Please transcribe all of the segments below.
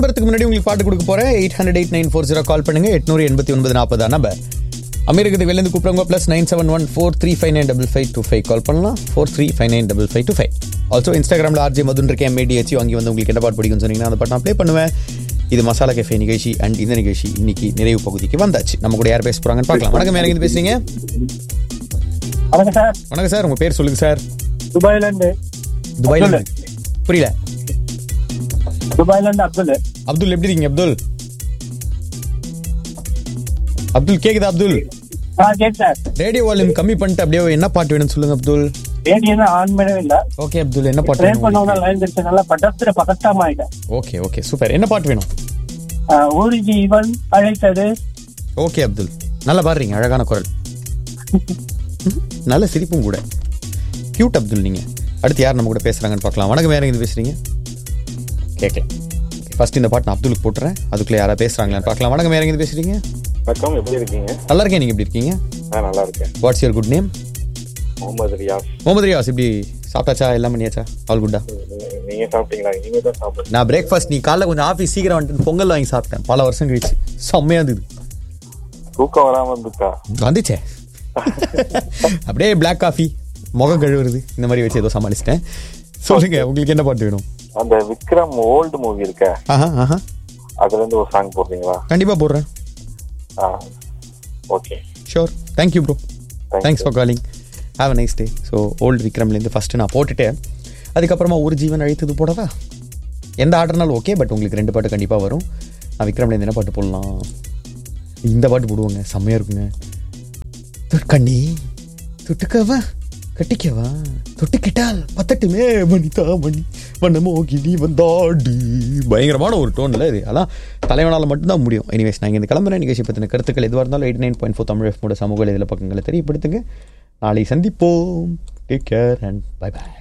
நம்பருக்கு முன்னாடி உங்களுக்கு பாட்டு கொடுக்க போறேன் eight hundred eight nine four zero call பண்ணுங்க எட்நூறு எண்பத்தி ஒன்பது நாற்பதா நம்பர் அமெரிக்கத்துக்கு வெளியிருந்து கூப்பிடுங்க plus nine seven one four three five nine double five two five call பண்ணலாம் four three five nine double five two five also இன்ஸ்டாகிராமில் ஆர்ஜி மதுன் இருக்கேன் எம்ஏடிஹெச் வாங்கி வந்து உங்களுக்கு என்ன பாட்டு பிடிக்கும்னு சொன்னீங்கன்னா அந்த பாட்டு நான் ப்ளே பண்ணுவேன் இது மசாலா கேஃபே நிகழ்ச்சி அண்ட் இந்த நிகழ்ச்சி இன்னைக்கு நிறைவு பகுதிக்கு வந்தாச்சு நம்ம கூட யார் பேச போறாங்கன்னு பார்க்கலாம் வணக்கம் யார் இருந்து பேசுறீங்க வணக்கம் சார் வணக்கம் சார் உங்க பேர் சொல்லுங்க சார் துபாயில இருந்து துபாயில அப்துல். இருந்து. புரியல துபாயில இருந்து அப்துல் அப்துல் எப்படி இருக்கீங்க அப்துல் அப்துல் கேக்குதா அப்துல் ஆ கேட் சார் ரேடியோ வால்யூம் கம்மி பண்ணிட்டு அப்படியே என்ன பாட்டு வேணும்னு சொல்லுங்க அப்துல் ரேடியோ தான் ஆன் பண்ணவே இல்ல ஓகே அப்துல் என்ன பாட்டு ட்ரை வேணும் பண்ணவங்க லைன் கிடைச்சதுனால பட்டத்துல பக்கத்தாம ஆயிட்டேன் ஓகே ஓகே சூப்பர் என்ன பாட்டு வேணும் ஆ, ஒரு ஜீவன் அழைத்தது ஓகே அப்துல் நல்லா பாடுறீங்க அழகான குரல் ம், நல்ல சிரிப்பும் கூட கியூட் அப்துல் நீங்க அடுத்து யார் நம்ம கூட பேசுறாங்கன்னு பார்க்கலாம் வணக்கம் யார் இருந்து பேசுறீங்க கேட்கல ஃபர்ஸ்ட் இந்த பாட்டு நான் அப்துலுக்கு போட்டுறேன் அதுக்குள்ள யாரா பேசுறாங்களான்னு பார்க்கலாம் வணக்கம் யார் இருந்து பேசுறீங்க வணக்கம் எப்படி இருக்கீங்க நல்லா இருக்கேன் நீங்க எப்படி இருக்கீங்க நான் நல்லா இருக்கேன் what's your good name Mohammed Riyaz Mohammed Riyaz இப்படி சாப்பிட்டாச்சா எல்லாம் பண்ணியாச்சா ஆல் குட்டா நீங்க சாப்பிட்டீங்களா நீங்க தான் சாப்பிடுங்க நான் பிரேக்ஃபாஸ்ட் நீ காலைல கொஞ்சம் ஆஃபீஸ் சீக்கிரம் வந்துட்டு பொங்கல் வாங்கி சாப்பிட்டேன் பல வருஷம் கழிச்சு செம்மையா இருந்தது தூக்கம் வராம இருந்துச்சா வந்துச்சே அப்படியே பிளாக் காஃபி முகம் கழுவுறது இந்த மாதிரி வச்சு ஏதோ சமாளிச்சிட்டேன் சொல்லுங்க உங்களுக்கு என்ன பாட்டு வேணும் அந்த விக்ரம் ஓல்டு மூவி இருக்க ஆஹா ஆஹா அதுல இருந்து ஒரு சாங் போடுறீங்களா கண்டிப்பா போடுறேன் ah okay sure thank you bro Thank thanks you. For calling have a nice day so old விக்ரம்லேருந்து ஃபஸ்ட்டு நான் போட்டுட்டேன் அதுக்கப்புறமா ஒரு ஜீவன் அழைத்தது போடவா எந்த ஆர்டர்னாலும் ஓகே பட் உங்களுக்கு ரெண்டு பாட்டு கண்டிப்பாக வரும் நான் விக்ரம்லேருந்து என்ன பாட்டு போடலாம் இந்த பாட்டு போடுவோங்க செம்மையாக இருக்குங்க கண்ணி தொட்டுக்கவா கட்டிக்கவா தொட்டுக்கிட்டால் பத்தட்டுமே மணிதா மணி வண்ணமோ கிளி வந்தாடி பயங்கரமான ஒரு டோன்ல இது அதான் தலைவனால் மட்டும்தான் முடியும் எனிவேஸ் நான் இங்கே கிளம்புறேன் நிகழ்ச்சி பற்றின கருத்துக்கள் எதுவாக இருந்தாலும் eight nine point four Tamil எஃப்மோட சமூக இதில் பக்கங்களை தெரியப்படுத்துங்க நாளை சந்திப்போம் take care and bye bye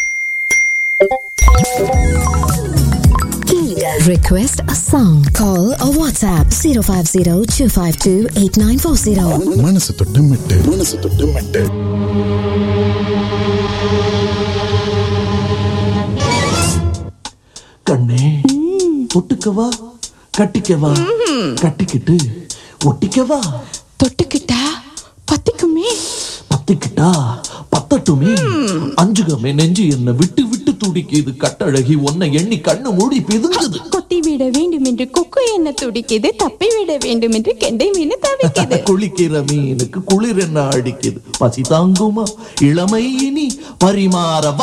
Request a song. Call or WhatsApp 050 252 8940. மனசு தொட்டு மெட்டு மனசு தொட்டு மெட்டு கண்ணே ஒட்டுக்கவா கட்டிக்கவா கட்டிக்கிட்டு ஒட்டிக்கவா தொட்டுக்கிட்டா பத்திக்குமே பத்திக்கிட்டா பத்தட்டுமே அஞ்சுகமே நெஞ்சு என்ன விட்டு விட்டு துடிக்குது கட்டழகி உன்னை எண்ணி கண்ணு மூடி பிதுங்குது கொத்தி விட வேண்டும் என்று கொக்கு என்ன துடிக்குது தப்பி விட வேண்டும் என்று கெண்டை மீன் தவிக்குது குளிக்கிற மீனுக்கு குளிர் என்ன அடிக்குது பசி தாங்குமா இளமை இனி பரிமாற